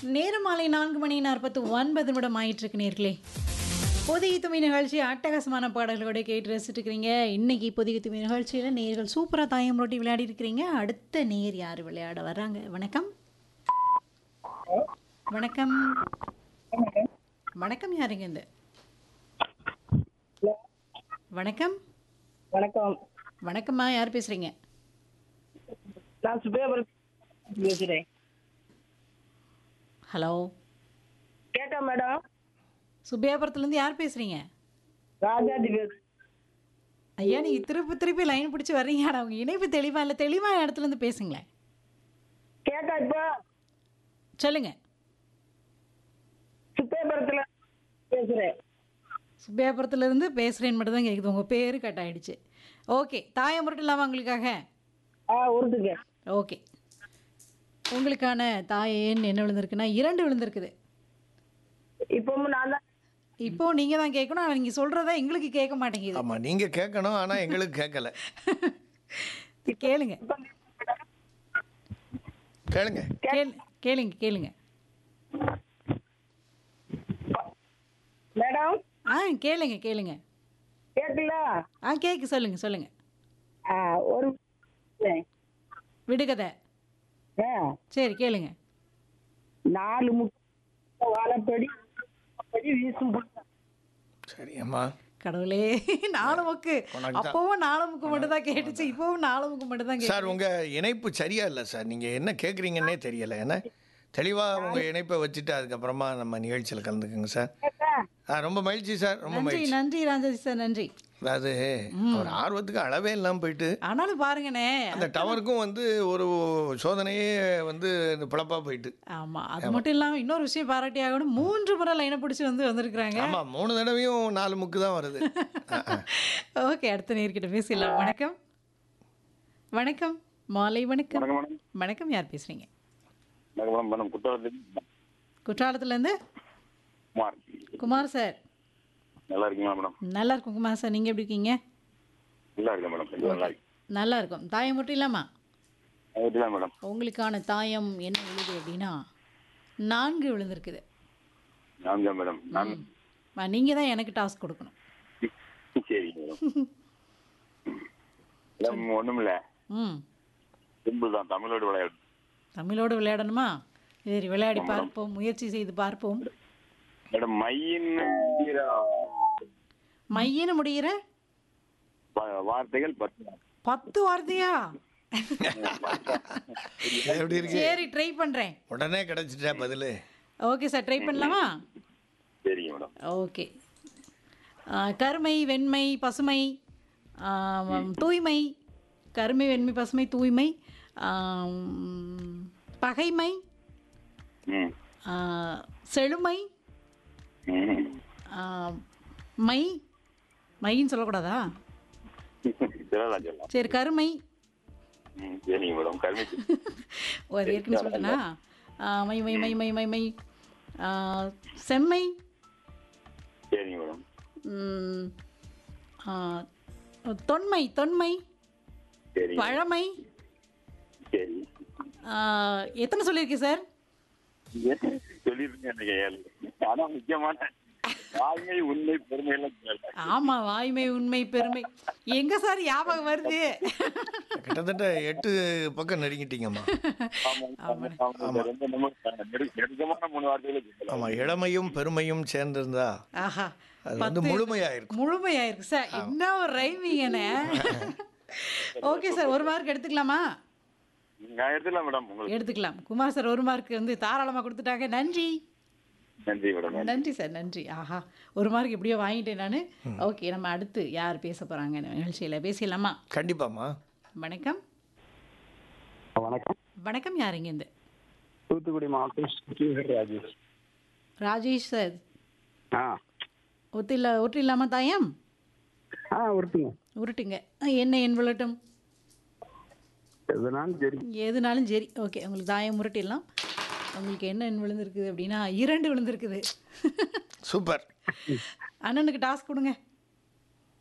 நேரம் மாலை நான்கு மணி நாற்பத்து ஒன்பது நிமிடம் ஆயிட்டு இருக்கு நேர்களே புதிய துமி நிகழ்ச்சி அட்டகாசமான பாடல்களோட கேட்டு ரசிச்சுட்டு இருக்கிறீங்க இன்னைக்கு புதிய துமி நிகழ்ச்சியில் நேர்கள் சூப்பராக தாயம் ரொட்டி விளையாடி இருக்கிறீங்க அடுத்த நேர் யார் விளையாட வர்றாங்க வணக்கம் வணக்கம் வணக்கம் யாருங்க இந்த வணக்கம் வணக்கம் வணக்கம்மா யார் பேசுறீங்க நான் சுபேபர் பேசுறேன் ஹலோ கேட்டா மேடம் சுப்பியாபுரத்துலேருந்து யார் பேசுறீங்க ராஜாஜி பேசு ஐயா நீங்க திருப்பி திருப்பி லைன் பிடிச்சி வர்றீங்க ஆனா உங்க இணைப்பு தெளிவா இல்லை தெளிவான இடத்துல இருந்து பேசுங்களேன் கேட்டா இப்போ சொல்லுங்க சுபேபுரத்துல பேசுறேன் சுப்பியாபுரத்துல இருந்து பேசுறேன்னு மட்டும் தான் கேட்குது உங்க பேரு கட் ஆயிடுச்சு ஓகே தாயம் மட்டும் இல்லாமல் உங்களுக்காக ஆ உருட்டுங்க ஓகே உங்களுக்கான தாயேன் என்ன விழுந்திருக்குன்னா இரண்டு விழுந்திருக்குது இப்பவும் நான் தான் இப்போ நீங்க தான் கேட்கணும் ஆனால் நீங்க சொல்றத எங்களுக்கு கேட்க மாட்டேங்குது ஆமா நீங்க கேட்கணும் ஆனா எங்களுக்கு கேட்கல கேளுங்க கேளுங்க கேளு கேளுங்க கேளுங்க மேடம் ஆ கேளுங்க கேளுங்க கேட்கல ஆ கேக்கு சொல்லுங்க சொல்லுங்க ஆ ஒரு விடுகதை ஆ, சரி கேளுங்க நாலு முட்டை வாழைப்படி படி வீசும் புட்டை. சரி அம்மா கடவுளே நாலு முக்கு உனக்கு தான். அப்பவும் நாலு முக்கு மட்டும் தான் கேட்டுச்சு இப்பவும் நாலு முக்கு மட்டும் தான் சார் உங்க இணைப்பு சரியா இல்லை சார் நீங்க என்ன கேட்குறீங்கன்னே தெரியல ஏன்னா தெளிவா உங்க இணைப்பை வச்சுட்டு அதுக்கப்புறமா நம்ம நிகழ்ச்சியில் கலந்துக்குங்க சார் கேட்டா? ஆ, ரொம்ப மகிழ்ச்சி சார் ரொம்ப நன்றி மகிழ்ச்சி நன்றி ராஜாஜி சார் நன்றி அதாவது ஒரு ஆர்வத்துக்கு அளவே இல்லாமல் போயிட்டு ஆனாலும் பாருங்கண்ணே அந்த டவருக்கும் வந்து ஒரு சோதனையே வந்து இந்த பிழப்பா போயிட்டு ஆமா அது மட்டும் இல்லாம இன்னொரு விஷயம் பாராட்டி ஆகணும் மூன்று முறை லைனை பிடிச்சி வந்து வந்திருக்கிறாங்க ஆமா மூணு தடவையும் நாலு முக்கு தான் வருது ஆ, ஆ. ஓகே அடுத்த நேர்கிட்ட பேசிடலாம் வணக்கம் வணக்கம் மாலை வணக்கம் வணக்கம் மேடம் வணக்கம் யார் பேசுறீங்க வணக்கம் மேடம் மேடம் குற்றாலத்தில் குற்றாலத்துல இருந்து குமார் குமார் சார் நல்லா இருக்கீங்களா மேடம் நல்லா இருக்கும் குமார் சார் நீங்க எப்படி இருக்கீங்க நல்லா இருக்கேன் மேடம் கொஞ்சம் நல்லா இருக்கு நல்லா இருக்கும் தாயம் மட்டும் இல்லாமா அதுதான் மேடம் உங்களுக்கான தாயம் என்ன விழுது அப்படின்னா நான்கு விழுந்திருக்குது நான் தான் மேடம் நான் நீங்கள் தான் எனக்கு டாஸ்க் கொடுக்கணும் சரிங்க மேடம் மேடம் ஒன்றும் இல்லை ம் சிம்பிள் தான் தமிழோடு விளையாடு தமிழோடு விளையாடணுமா சரி விளையாடி பார்ப்போம் முயற்சி செய்து பார்ப்போம் மேடம் மையின்னு முடிகிற மையன்னு முடிகிற வா- வார்த்தைகள் பத்து பத்து வார்த்தையா எப்படி இருக்கு சரி ட்ரை பண்ணுறேன் உடனே கிடைச்சிட்டா பதில் ஓகே சார் ட்ரை பண்ணலாமா சரிங்க மேடம் ஓகே கருமை வெண்மை பசுமை ஆ, தூய்மை கருமை வெண்மை பசுமை தூய்மை ஆம், பகைமை ம் ஆ, செழுமை ம் ஆ, மை மைன்னு சொல்லக்கூடாதா சொல்லலாம் சொல்லலாம் சரி கருமை ம் சரிங்க மேடம் கருமை ஒரு ஏற்கனவே சொல்லிட்டேனா ஆ, மை மை மை மை மை மை ஆ, செம்மை சரிங்க மேடம் ம், ஆ, தொன்மை தொன்மை சரிங்க பழமை சரி ஆ, எத்தனை சொல்லியிருக்கு சார் சொல்லிருக்கேன் எனக்கு ஏழு ஆனா முக்கியமான தாய்மை உண்மை பெருமை எல்லாம் சொல்லல ஆமா வாய்மை உண்மை பெருமை எங்க சார் ஞாபகம் வருது கிட்டத்தட்ட எட்டு பக்கம் நெருங்கிட்டீங்கம்மா ஆமா, ஆமா. ரொம்ப நம்ம நெரு- நெருக்கமான மூணு வார்த்தைகளை சொல்லலாம் ஆமா இளமையும் பெருமையும் சேர்ந்திருந்தா ஆஹா அது வந்து பத்து- முழுமையா இருக்கும் முழுமையா இருக்கு சார் என்ன ஒரு ரைமிங்கண்ணே ஓகே சார் ஒரு மார்க் எடுத்துக்கலாமா நான் எடுத்துலாம் மேடம் உங்களுக்கு எடுத்துக்கலாம் குமார் சார் ஒரு மார்க் வந்து தாராளமா கொடுத்துட்டாங்க நன்றி நன்றி மேடம் நன்றி சார் நன்றி ஆஹா ஒரு மார்க் எப்படியோ வாங்கிட்டேன் நான் ஓகே நம்ம அடுத்து யார் பேச போறாங்க நிகழ்ச்சியில் பேசிடலாமா கண்டிப்பாம்மா வணக்கம் வணக்கம் வணக்கம் யாருங்க இந்த தூத்துக்குடி மாவட்டம் ஸ்ரீஹர் ராஜேஷ் ராஜேஷ் சார் ஆ ஒத்தில ஒட்டு இல்லாமல் தாயம் ஆ உருட்டுங்க உருட்டுங்க அஹ், என்ன என் விழட்டும் எதுனாலும் சரி எதுனாலும் சரி ஓகே உங்களுக்கு தாயம் உருட்டிடலாம் உங்களுக்கு என்ன எண் விழுந்திருக்குது அப்படின்னா இரண்டு விழுந்திருக்குது சூப்பர் அண்ணனுக்கு டாஸ்க் கொடுங்க